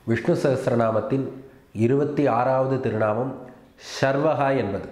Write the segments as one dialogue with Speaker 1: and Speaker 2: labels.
Speaker 1: விஷ்ணு சகஸ்ரநாமத்தின் இருபத்தி ஆறாவது திருநாமம் ஷர்வகா என்பது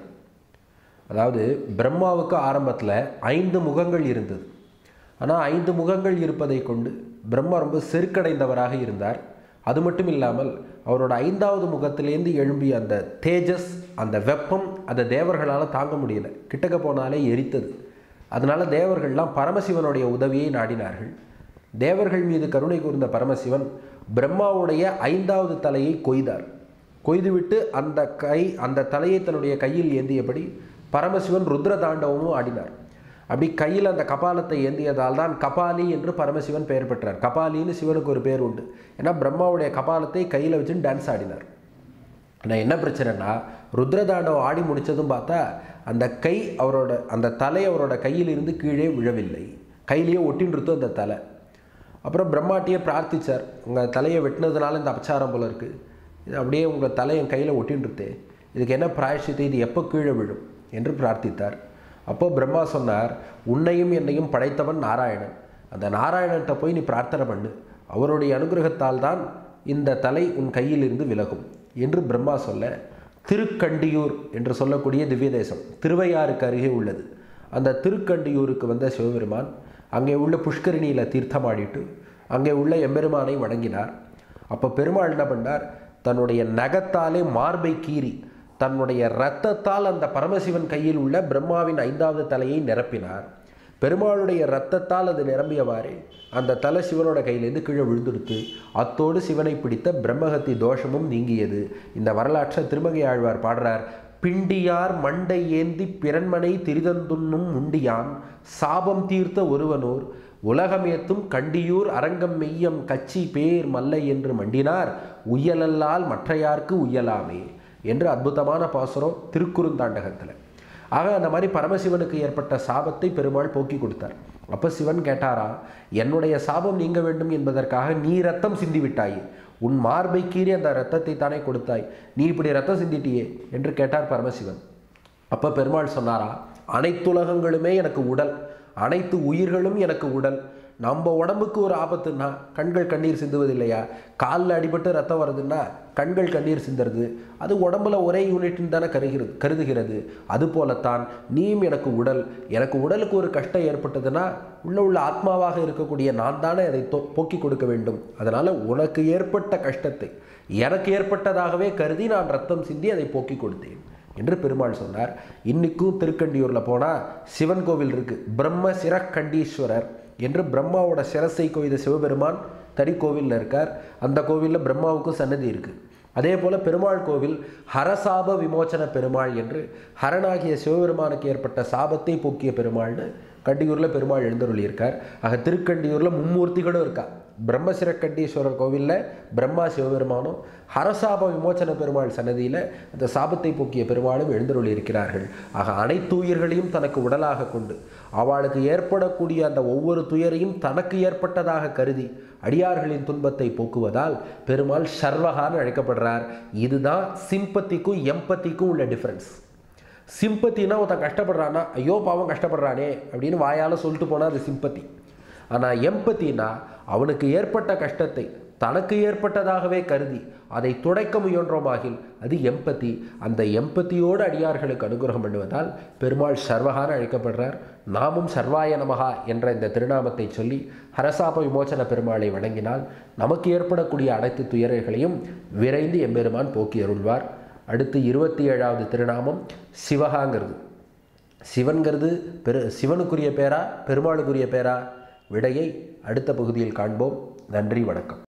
Speaker 1: அதாவது பிரம்மாவுக்கு ஆரம்பத்தில் ஐந்து முகங்கள் இருந்தது ஆனால் ஐந்து முகங்கள் இருப்பதை கொண்டு பிரம்மா ரொம்ப செருக்கடைந்தவராக இருந்தார் அது மட்டும் இல்லாமல் அவரோட ஐந்தாவது முகத்திலேருந்து எழும்பிய அந்த தேஜஸ் அந்த வெப்பம் அந்த தேவர்களால் தாங்க முடியல கிட்டக்க போனாலே எரித்தது அதனால தேவர்கள்லாம் பரமசிவனுடைய உதவியை நாடினார்கள் தேவர்கள் மீது கருணை கூர்ந்த பரமசிவன் பிரம்மாவுடைய ஐந்தாவது தலையை கொய்தார் கொய்துவிட்டு அந்த கை அந்த தலையை தன்னுடைய கையில் ஏந்தியபடி பரமசிவன் ருத்ர தாண்டவமும் ஆடினார் அப்படி கையில் அந்த கபாலத்தை ஏந்தியதால் தான் கபாலி என்று பரமசிவன் பெயர் பெற்றார் கபாலின்னு சிவனுக்கு ஒரு பேர் உண்டு ஏன்னா பிரம்மாவுடைய கபாலத்தை கையில் வச்சுன்னு டான்ஸ் ஆடினார் ஆனால் என்ன பிரச்சனைனா ருத்ரதாண்டவம் ஆடி முடித்ததும் பார்த்தா அந்த கை அவரோட அந்த தலை அவரோட கையில் இருந்து கீழே விழவில்லை கையிலேயே ஒட்டின்றுத்து அந்த தலை அப்புறம் பிரம்மாட்டியே பிரார்த்திச்சார் உங்கள் தலையை வெட்டினதுனால இந்த அபச்சாரம் போல இருக்குது இது அப்படியே உங்கள் தலை என் கையில் ஒட்டின்றுத்தே இதுக்கு என்ன பிராயஷ்சித்தை இது எப்போ கீழே விழும் என்று பிரார்த்தித்தார் அப்போ பிரம்மா சொன்னார் உன்னையும் என்னையும் படைத்தவன் நாராயணன் அந்த நாராயணன்கிட்ட போய் நீ பிரார்த்தனை பண்ணு அவருடைய அனுகிரகத்தால் தான் இந்த தலை உன் கையிலிருந்து விலகும் என்று பிரம்மா சொல்ல திருக்கண்டியூர் என்று சொல்லக்கூடிய திவ்ய தேசம் திருவையாறுக்கு அருகே உள்ளது அந்த திருக்கண்டியூருக்கு வந்த சிவபெருமான் அங்கே உள்ள புஷ்கரிணியில் தீர்த்தமாடிட்டு அங்கே உள்ள எம்பெருமானை வணங்கினார் அப்போ பெருமாள் என்ன பண்ணார் தன்னுடைய நகத்தாலே மார்பை கீறி தன்னுடைய இரத்தத்தால் அந்த பரமசிவன் கையில் உள்ள பிரம்மாவின் ஐந்தாவது தலையை நிரப்பினார் பெருமாளுடைய இரத்தத்தால் அது நிரம்பியவாறே அந்த தலை சிவனோட கையிலேருந்து கீழே விழுந்துடுத்து அத்தோடு சிவனை பிடித்த பிரம்மகத்தி தோஷமும் நீங்கியது இந்த வரலாற்றை திருமகை ஆழ்வார் பாடுறார் பிண்டியார் மண்டை ஏந்தி பிறன்மனை திரிதந்துண்ணும் உண்டியான் சாபம் தீர்த்த ஒருவனோர் உலகமேத்தும் கண்டியூர் அரங்கம் மெய்யம் கச்சி பேர் மல்லை என்று மண்டினார் உய்யலல்லால் மற்றையார்க்கு உய்யலாமே என்று அற்புதமான பாசுரம் திருக்குறுந்தாண்டகத்தில் ஆக அந்த மாதிரி பரமசிவனுக்கு ஏற்பட்ட சாபத்தை பெருமாள் போக்கி கொடுத்தார் அப்போ சிவன் கேட்டாரா என்னுடைய சாபம் நீங்க வேண்டும் என்பதற்காக நீ ரத்தம் சிந்தி விட்டாய் உன் மார்பை கீறி அந்த ரத்தத்தை தானே கொடுத்தாய் நீ இப்படி ரத்தம் சிந்திட்டியே என்று கேட்டார் பரமசிவன் அப்போ பெருமாள் சொன்னாரா அனைத்துலகங்களுமே எனக்கு உடல் அனைத்து உயிர்களும் எனக்கு உடல் நம்ம உடம்புக்கு ஒரு ஆபத்துன்னா கண்கள் கண்ணீர் சிந்துவதில்லையா காலில் அடிபட்டு ரத்தம் வருதுன்னா கண்கள் கண்ணீர் சிந்துறது அது உடம்புல ஒரே யூனிட்னு தானே கருகிறது கருதுகிறது அது போலத்தான் நீயும் எனக்கு உடல் எனக்கு உடலுக்கு ஒரு கஷ்டம் ஏற்பட்டதுன்னா உள்ள உள்ள ஆத்மாவாக இருக்கக்கூடிய நான் தானே அதை தொ போக்கி கொடுக்க வேண்டும் அதனால் உனக்கு ஏற்பட்ட கஷ்டத்தை எனக்கு ஏற்பட்டதாகவே கருதி நான் ரத்தம் சிந்தி அதை போக்கி கொடுத்தேன் என்று பெருமாள் சொன்னார் இன்னைக்கும் திருக்கண்டியூரில் போனால் சிவன் கோவில் இருக்குது பிரம்ம சிரக்கண்டீஸ்வரர் என்று பிரம்மாவோட சிரசை கொய்த சிவபெருமான் தனி கோவிலில் இருக்கார் அந்த கோவிலில் பிரம்மாவுக்கும் சன்னதி இருக்குது அதே போல் பெருமாள் கோவில் ஹரசாப விமோச்சன பெருமாள் என்று ஹரனாகிய சிவபெருமானுக்கு ஏற்பட்ட சாபத்தை போக்கிய பெருமாள்னு கண்டியூரில் பெருமாள் எழுந்தருளியிருக்கார் ஆக திருக்கண்டியூரில் மும்மூர்த்திகளும் இருக்கா பிரம்மசிரக்கண்டீஸ்வரர் கோவிலில் பிரம்மா சிவபெருமானும் ஹரசாப விமோச்சன பெருமாள் சன்னதியில் அந்த சாபத்தை போக்கிய பெருமாளும் எழுந்தருளி இருக்கிறார்கள் ஆக அனைத்து உயிர்களையும் தனக்கு உடலாக கொண்டு அவளுக்கு ஏற்படக்கூடிய அந்த ஒவ்வொரு துயரையும் தனக்கு ஏற்பட்டதாக கருதி அடியார்களின் துன்பத்தை போக்குவதால் பெருமாள் சர்வகான்னு அழைக்கப்படுறார் இதுதான் சிம்பத்திக்கும் எம்பத்திக்கும் உள்ள டிஃப்ரென்ஸ் சிம்பத்தினா ஒருத்தன் கஷ்டப்படுறான்னா ஐயோ பாவம் கஷ்டப்படுறானே அப்படின்னு வாயால் சொல்லிட்டு போனால் அது சிம்பத்தி ஆனால் எம்பத்தினா அவனுக்கு ஏற்பட்ட கஷ்டத்தை தனக்கு ஏற்பட்டதாகவே கருதி அதை துடைக்க முயன்றோமாகில் அது எம்பத்தி அந்த எம்பத்தியோடு அடியார்களுக்கு அனுகிரகம் பண்ணுவதால் பெருமாள் சர்வகான அழைக்கப்படுறார் நாமும் சர்வாய நமகா என்ற இந்த திருநாமத்தை சொல்லி ஹரசாப விமோச்சன பெருமாளை வணங்கினால் நமக்கு ஏற்படக்கூடிய அனைத்து துயரைகளையும் விரைந்து எம்பெருமான் போக்கி அருள்வார் அடுத்து இருபத்தி ஏழாவது திருநாமம் சிவகாங்கிறது சிவன்கிறது பெரு சிவனுக்குரிய பேரா பெருமாளுக்குரிய பேரா விடையை அடுத்த பகுதியில் காண்போம் நன்றி வணக்கம்